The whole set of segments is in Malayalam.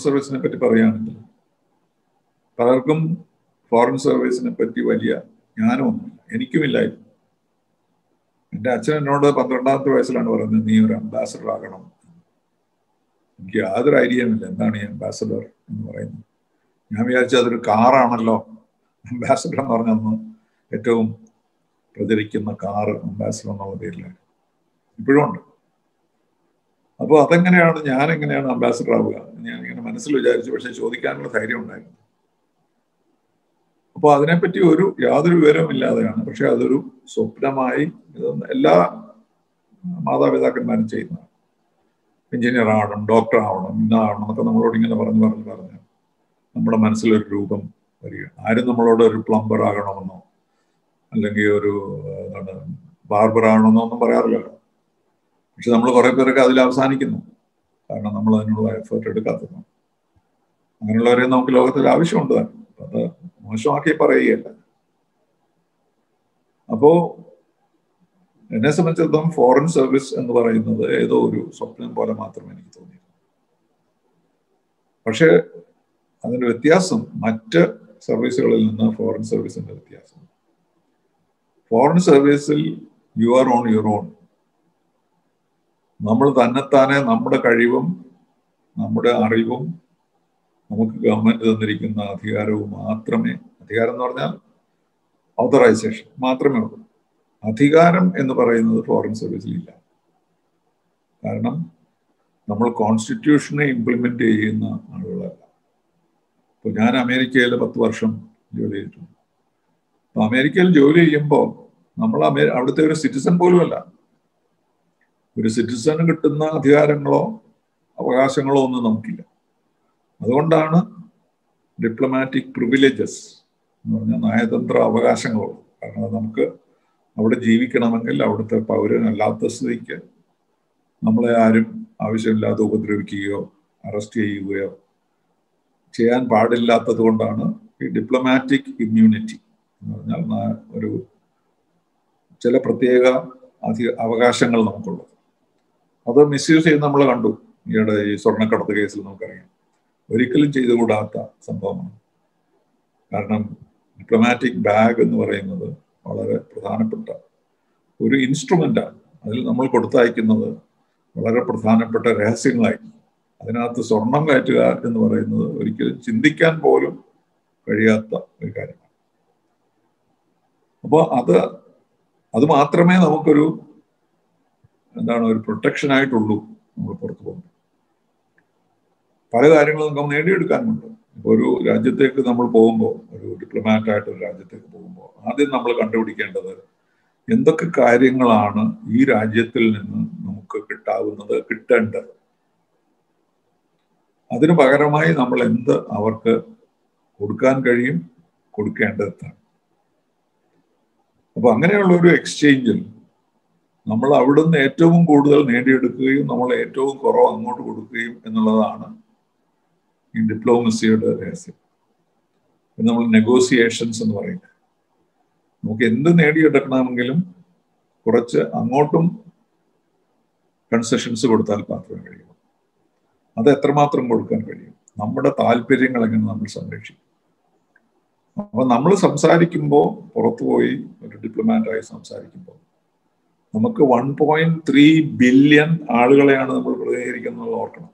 സർവീസിനെ പറ്റി പറയുകയാണെങ്കിൽ പലർക്കും ഫോറിൻ സർവീസിനെ പറ്റി വലിയ ജ്ഞാനമൊന്നുമില്ല എനിക്കുമില്ലായിരുന്നു എൻ്റെ അച്ഛൻ എന്നോട് പന്ത്രണ്ടാമത്തെ വയസ്സിലാണ് പറയുന്നത് നീ ഒരു അംബാസഡർ ആകണം എനിക്ക് യാതൊരു ഐഡിയയുമില്ല എന്താണ് ഈ അംബാസഡർ എന്ന് പറയുന്നത് ഞാൻ വിചാരിച്ചു അതൊരു കാറാണല്ലോ അംബാസഡർ എന്ന് പറഞ്ഞന്ന് ഏറ്റവും പ്രചരിക്കുന്ന കാറ് അംബാസഡർ എന്നുള്ള പേരിലാണ് ഇപ്പോഴും ഉണ്ട് അപ്പോൾ അതെങ്ങനെയാണ് ഞാൻ എങ്ങനെയാണ് അംബാസഡർ ആവുക ഞാൻ ഇങ്ങനെ മനസ്സിൽ വിചാരിച്ചു പക്ഷെ ചോദിക്കാനുള്ള ധൈര്യം ഉണ്ടായിരുന്നു അപ്പോൾ അതിനെപ്പറ്റി ഒരു യാതൊരു വിവരവും ഇല്ലാതെയാണ് പക്ഷെ അതൊരു സ്വപ്നമായി എല്ലാ മാതാപിതാക്കന്മാരും ചെയ്യുന്നതാണ് എഞ്ചിനീയർ ആവണം ഡോക്ടർ ആവണം ഇന്നാവണം എന്നൊക്കെ നമ്മളോട് ഇങ്ങനെ പറഞ്ഞു പറഞ്ഞു പറഞ്ഞ് നമ്മുടെ മനസ്സിലൊരു രൂപം വരിക ആരും നമ്മളോട് ഒരു പ്ലംബർ ആകണമെന്നോ അല്ലെങ്കിൽ ഒരു എന്താണ് ബാർബർ ആകണമെന്നോ ഒന്നും പറയാറില്ലല്ലോ പക്ഷെ നമ്മൾ കുറെ പേരൊക്കെ അതിൽ അവസാനിക്കുന്നു കാരണം നമ്മൾ അതിനുള്ള എഫേർട്ട് എടുക്കാത്തത് അങ്ങനെയുള്ളവരെ നമുക്ക് ലോകത്തിൽ ആവശ്യമുണ്ട് അത് മോശമാക്കി പറയുകയല്ല അപ്പോ എന്നെ സംബന്ധിച്ചിടത്തോളം ഫോറിൻ സർവീസ് എന്ന് പറയുന്നത് ഏതോ ഒരു സ്വപ്നം പോലെ മാത്രമേ എനിക്ക് തോന്നി പക്ഷേ അതിന്റെ വ്യത്യാസം മറ്റ് സർവീസുകളിൽ നിന്ന് ഫോറിൻ സർവീസിന്റെ വ്യത്യാസം ഫോറിൻ സർവീസിൽ you are on your own നമ്മൾ തന്നെത്താനെ നമ്മുടെ കഴിവും നമ്മുടെ അറിവും നമുക്ക് ഗവൺമെന്റ് തന്നിരിക്കുന്ന അധികാരവും മാത്രമേ അധികാരം എന്ന് പറഞ്ഞാൽ ഓതറൈസേഷൻ മാത്രമേ ഉള്ളൂ അധികാരം എന്ന് പറയുന്നത് ഫോറിൻ സർവീസിൽ ഇല്ല കാരണം നമ്മൾ കോൺസ്റ്റിറ്റ്യൂഷനെ ഇംപ്ലിമെന്റ് ചെയ്യുന്ന ആളുകളല്ല ഇപ്പൊ ഞാൻ അമേരിക്കയിൽ പത്ത് വർഷം ജോലി ചെയ്തിട്ടുണ്ട് അപ്പൊ അമേരിക്കയിൽ ജോലി ചെയ്യുമ്പോൾ നമ്മൾ അമേ അവിടുത്തെ ഒരു സിറ്റിസൺ പോലുമല്ല ഒരു സിറ്റിസന് കിട്ടുന്ന അധികാരങ്ങളോ അവകാശങ്ങളോ ഒന്നും നമുക്കില്ല അതുകൊണ്ടാണ് ഡിപ്ലോമാറ്റിക് പ്രിവിലേജസ് എന്ന് പറഞ്ഞാൽ നയതന്ത്ര അവകാശങ്ങളുള്ളൂ കാരണം നമുക്ക് അവിടെ ജീവിക്കണമെങ്കിൽ അവിടുത്തെ പൗരനല്ലാത്ത സ്ഥിതിക്ക് നമ്മളെ ആരും ആവശ്യമില്ലാതെ ഉപദ്രവിക്കുകയോ അറസ്റ്റ് ചെയ്യുകയോ ചെയ്യാൻ പാടില്ലാത്തത് കൊണ്ടാണ് ഈ ഡിപ്ലോമാറ്റിക് ഇമ്മ്യൂണിറ്റി എന്ന് പറഞ്ഞാൽ ഒരു ചില പ്രത്യേക അധിക അവകാശങ്ങൾ നമുക്കുള്ളത് അത് മിസ്യൂസ് ചെയ്യുന്ന നമ്മൾ കണ്ടു ഈയിടെ ഈ സ്വർണ്ണക്കടത്ത് കേസിൽ നമുക്കറിയാം ഒരിക്കലും ചെയ്തുകൂടാത്ത സംഭവമാണ് കാരണം ഡിപ്ലോമാറ്റിക് ബാഗ് എന്ന് പറയുന്നത് വളരെ പ്രധാനപ്പെട്ട ഒരു ഇൻസ്ട്രുമെൻ്റാണ് അതിൽ നമ്മൾ കൊടുത്തയക്കുന്നത് വളരെ പ്രധാനപ്പെട്ട രഹസ്യങ്ങളായി അതിനകത്ത് സ്വർണം കയറ്റുക എന്ന് പറയുന്നത് ഒരിക്കലും ചിന്തിക്കാൻ പോലും കഴിയാത്ത ഒരു കാര്യമാണ് അപ്പോൾ അത് അത് മാത്രമേ നമുക്കൊരു എന്താണ് ഒരു പ്രൊട്ടക്ഷൻ ആയിട്ടുള്ളൂ നമ്മൾ പുറത്തു പോകുമ്പോൾ പല കാര്യങ്ങളും നമുക്ക് നേടിയെടുക്കാനുണ്ട് ഇപ്പോൾ ഒരു രാജ്യത്തേക്ക് നമ്മൾ പോകുമ്പോൾ ഒരു ഡിപ്ലോമാറ്റ് ആയിട്ട് ഒരു രാജ്യത്തേക്ക് പോകുമ്പോൾ ആദ്യം നമ്മൾ കണ്ടുപിടിക്കേണ്ടത് എന്തൊക്കെ കാര്യങ്ങളാണ് ഈ രാജ്യത്തിൽ നിന്ന് നമുക്ക് കിട്ടാവുന്നത് കിട്ടേണ്ടത് അതിന് പകരമായി നമ്മൾ എന്ത് അവർക്ക് കൊടുക്കാൻ കഴിയും കൊടുക്കേണ്ടതാണ് അപ്പൊ അങ്ങനെയുള്ള ഒരു എക്സ്ചേഞ്ചിൽ നമ്മൾ അവിടുന്ന് ഏറ്റവും കൂടുതൽ നേടിയെടുക്കുകയും നമ്മൾ ഏറ്റവും കുറവ് അങ്ങോട്ട് കൊടുക്കുകയും എന്നുള്ളതാണ് ഈ ഡിപ്ലോമസിയുടെ രഹസ്യം നമ്മൾ നെഗോസിയേഷൻസ് എന്ന് പറയുന്നത് നമുക്ക് എന്ത് നേടിയെടുക്കണമെങ്കിലും കുറച്ച് അങ്ങോട്ടും കൺസെഷൻസ് കൊടുത്താൽ മാത്രമേ കഴിയൂ അത് എത്രമാത്രം കൊടുക്കാൻ കഴിയും നമ്മുടെ താല്പര്യങ്ങൾ എങ്ങനെ നമ്മൾ സംരക്ഷിക്കും അപ്പൊ നമ്മൾ സംസാരിക്കുമ്പോൾ പുറത്തുപോയി ഒരു ഡിപ്ലോമാറ്റായി സംസാരിക്കുമ്പോൾ നമുക്ക് വൺ പോയിന്റ് ത്രീ ബില്യൺ ആളുകളെയാണ് നമ്മൾ പ്രതിനിധീകരിക്കുന്നത് ഓർക്കണം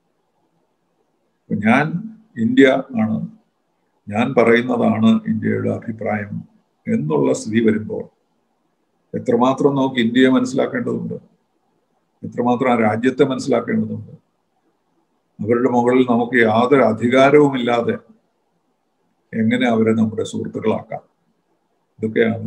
ഞാൻ ഇന്ത്യ ആണ് ഞാൻ പറയുന്നതാണ് ഇന്ത്യയുടെ അഭിപ്രായം എന്നുള്ള സ്ഥിതി വരുമ്പോൾ എത്രമാത്രം നമുക്ക് ഇന്ത്യയെ മനസ്സിലാക്കേണ്ടതുണ്ട് എത്രമാത്രം ആ രാജ്യത്തെ മനസ്സിലാക്കേണ്ടതുണ്ട് അവരുടെ മുകളിൽ നമുക്ക് യാതൊരു അധികാരവുമില്ലാതെ എങ്ങനെ അവരെ നമ്മുടെ സുഹൃത്തുക്കളാക്കാം ഇതൊക്കെയാണ്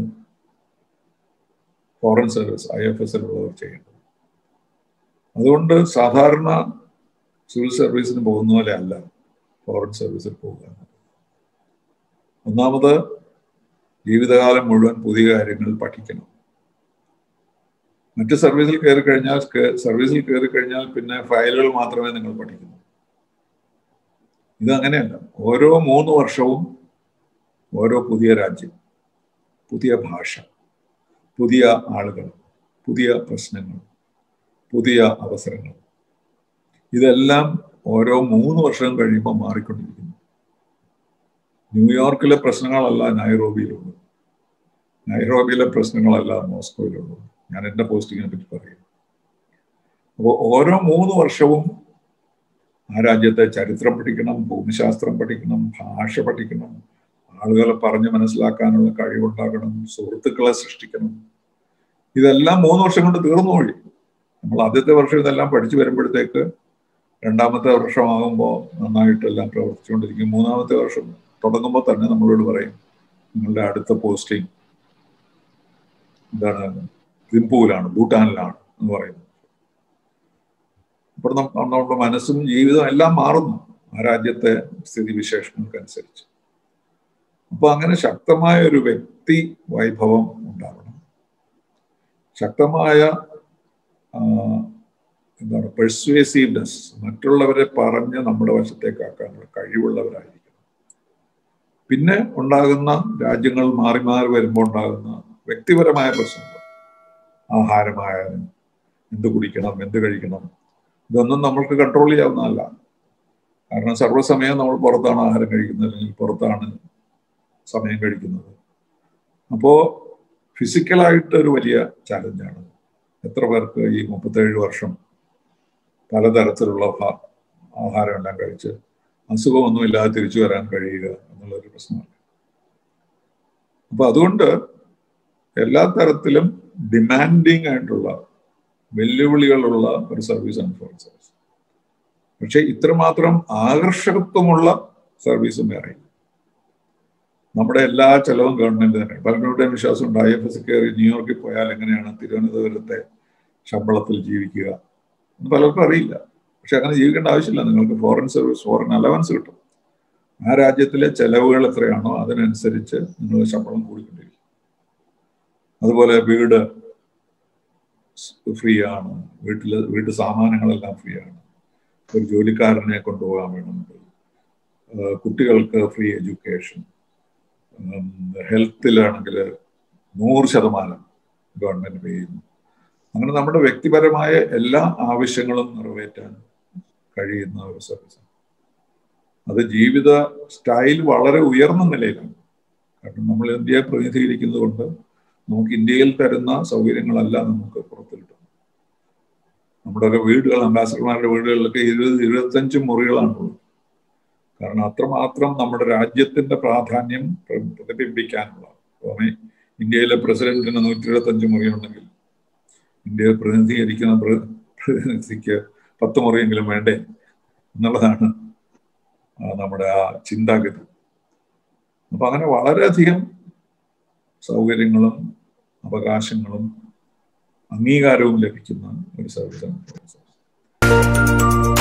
ഫോറിൻ സർവീസ് ഐ എഫ് എസിലുള്ളവർ ചെയ്യേണ്ടത് അതുകൊണ്ട് സാധാരണ സിവിൽ സർവീസിന് പോകുന്ന പോലെ അല്ല ഫോറിൻ സർവീസിൽ പോകുക ഒന്നാമത് ജീവിതകാലം മുഴുവൻ പുതിയ കാര്യങ്ങൾ പഠിക്കണം മറ്റ് സർവീസിൽ കയറി കഴിഞ്ഞാൽ സർവീസിൽ കയറി കഴിഞ്ഞാൽ പിന്നെ ഫയലുകൾ മാത്രമേ നിങ്ങൾ പഠിക്കുന്നു ഇത് അങ്ങനെയല്ല ഓരോ മൂന്ന് വർഷവും ഓരോ പുതിയ രാജ്യം പുതിയ ഭാഷ പുതിയ ആളുകൾ പുതിയ പ്രശ്നങ്ങൾ പുതിയ അവസരങ്ങൾ ഇതെല്ലാം ഓരോ മൂന്ന് വർഷം കഴിയുമ്പോൾ മാറിക്കൊണ്ടിരിക്കുന്നു ന്യൂയോർക്കിലെ പ്രശ്നങ്ങളല്ല നൈറോബിയിലുള്ളത് നൈറോബിയിലെ പ്രശ്നങ്ങളല്ല മോസ്കോയിലുള്ളത് ഞാൻ എൻ്റെ പോസ്റ്റിങ്ങിനെ പറ്റി പറയും അപ്പോൾ ഓരോ മൂന്ന് വർഷവും ആ രാജ്യത്തെ ചരിത്രം പഠിക്കണം ഭൂമിശാസ്ത്രം പഠിക്കണം ഭാഷ പഠിക്കണം ആളുകളെ പറഞ്ഞ് മനസ്സിലാക്കാനുള്ള കഴിവുണ്ടാകണം സുഹൃത്തുക്കളെ സൃഷ്ടിക്കണം ഇതെല്ലാം മൂന്ന് വർഷം കൊണ്ട് തീർന്നു വഴി നമ്മൾ ആദ്യത്തെ വർഷം ഇതെല്ലാം പഠിച്ചു വരുമ്പോഴത്തേക്ക് രണ്ടാമത്തെ വർഷമാകുമ്പോൾ നന്നായിട്ടെല്ലാം പ്രവർത്തിച്ചുകൊണ്ടിരിക്കും മൂന്നാമത്തെ വർഷം തുടങ്ങുമ്പോൾ തന്നെ നമ്മളോട് പറയും നിങ്ങളുടെ അടുത്ത പോസ്റ്റിംഗ് എന്താണ് തിമ്പൂലാണ് ഭൂട്ടാനിലാണ് എന്ന് പറയുന്നത് അപ്പോൾ നമ്മുടെ മനസ്സും ജീവിതവും എല്ലാം മാറുന്നു ആ രാജ്യത്തെ സ്ഥിതി വിശേഷങ്ങൾക്കനുസരിച്ച് അപ്പോൾ അങ്ങനെ ശക്തമായ ഒരു വ്യക്തി വൈഭവം ഉണ്ടാവണം ശക്തമായ എന്താണ് പെർസ്വേസീവ്നെസ് മറ്റുള്ളവരെ പറഞ്ഞ് നമ്മുടെ വശത്തേക്കാക്കാനുള്ള കഴിവുള്ളവരായിരിക്കണം പിന്നെ ഉണ്ടാകുന്ന രാജ്യങ്ങൾ മാറി മാറി വരുമ്പോൾ ഉണ്ടാകുന്ന വ്യക്തിപരമായ പ്രശ്നങ്ങൾ ആഹാരമായാലും എന്ത് കുടിക്കണം എന്ത് കഴിക്കണം ഇതൊന്നും നമ്മൾക്ക് കൺട്രോൾ ചെയ്യാവുന്നതല്ല കാരണം സർവ്വസമയം നമ്മൾ പുറത്താണ് ആഹാരം കഴിക്കുന്നത് അല്ലെങ്കിൽ പുറത്താണ് സമയം കഴിക്കുന്നത് അപ്പോൾ ഫിസിക്കലായിട്ട് ഒരു വലിയ ചാലഞ്ചാണ് എത്ര പേർക്ക് ഈ മുപ്പത്തേഴ് വർഷം പലതരത്തിലുള്ള ആഹാരം എല്ലാം കഴിച്ച് അസുഖമൊന്നുമില്ലാതെ തിരിച്ചു വരാൻ കഴിയുക എന്നുള്ളൊരു പ്രശ്നമാണ് അപ്പൊ അതുകൊണ്ട് എല്ലാ തരത്തിലും ഡിമാൻഡിങ് ആയിട്ടുള്ള വെല്ലുവിളികളുള്ള ഒരു സർവീസ് ആണ് ഫോറിൻ സർവീസ് പക്ഷെ ഇത്രമാത്രം ആകർഷകത്വമുള്ള സർവീസും വേറെ നമ്മുടെ എല്ലാ ചെലവും ഗവൺമെന്റ് തന്നെ പലരുടെയും വിശ്വാസമുണ്ട് ഐ എഫ് എസ് കയറി ന്യൂയോർക്കിൽ പോയാൽ എങ്ങനെയാണ് തിരുവനന്തപുരത്തെ ശമ്പളത്തിൽ ജീവിക്കുക എന്ന് പലർക്കും അറിയില്ല പക്ഷെ അങ്ങനെ ജീവിക്കേണ്ട ആവശ്യമില്ല നിങ്ങൾക്ക് ഫോറിൻ സർവീസ് ഫോറിൻ അലവൻസ് കിട്ടും ആ രാജ്യത്തിലെ ചെലവുകൾ എത്രയാണോ അതിനനുസരിച്ച് നിങ്ങൾ ശമ്പളം കൂടിക്കൊണ്ടിരിക്കും അതുപോലെ വീട് ഫ്രീ ആണ് വീട്ടിൽ വീട്ടു സാമാനങ്ങളെല്ലാം ഫ്രീ ആണ് ഒരു ജോലിക്കാരനെ കൊണ്ടുപോകാൻ വേണമെങ്കിൽ കുട്ടികൾക്ക് ഫ്രീ എഡ്യൂക്കേഷൻ ഹെൽത്തിലാണെങ്കിൽ നൂറ് ശതമാനം ഗവൺമെന്റ് പേ ചെയ്യുന്നു അങ്ങനെ നമ്മുടെ വ്യക്തിപരമായ എല്ലാ ആവശ്യങ്ങളും നിറവേറ്റാൻ കഴിയുന്ന ഒരു സർവീസാണ് അത് ജീവിത സ്റ്റൈൽ വളരെ ഉയർന്ന നിലയിലാണ് കാരണം നമ്മൾ ഇന്ത്യയെ പ്രതിനിധീകരിക്കുന്നത് കൊണ്ട് നമുക്ക് ഇന്ത്യയിൽ തരുന്ന സൗകര്യങ്ങളല്ല നമുക്ക് പുറത്ത് കിട്ടും നമ്മുടെ വീടുകൾ അംബാസഡർമാരുടെ വീടുകളിലൊക്കെ ഇരുപത് ഇരുപത്തഞ്ച് മുറികളാണുള്ളത് കാരണം അത്രമാത്രം നമ്മുടെ രാജ്യത്തിന്റെ പ്രാധാന്യം പ്രതിബിംബിക്കാനുള്ള പുറമെ ഇന്ത്യയിലെ പ്രസിഡന്റിന് നൂറ്റി ഇരുപത്തഞ്ച് മുറിയുണ്ടെങ്കിൽ ഇന്ത്യയെ പ്രതിനിധീകരിക്കുന്ന പ്രതിനിധിക്ക് പത്ത് മുറിയെങ്കിലും വേണ്ടേ എന്നുള്ളതാണ് നമ്മുടെ ആ ചിന്താഗതി അപ്പൊ അങ്ങനെ വളരെയധികം സൗകര്യങ്ങളും അവകാശങ്ങളും അംഗീകാരവും ലഭിക്കുന്ന ഒരു സർവീസാണ്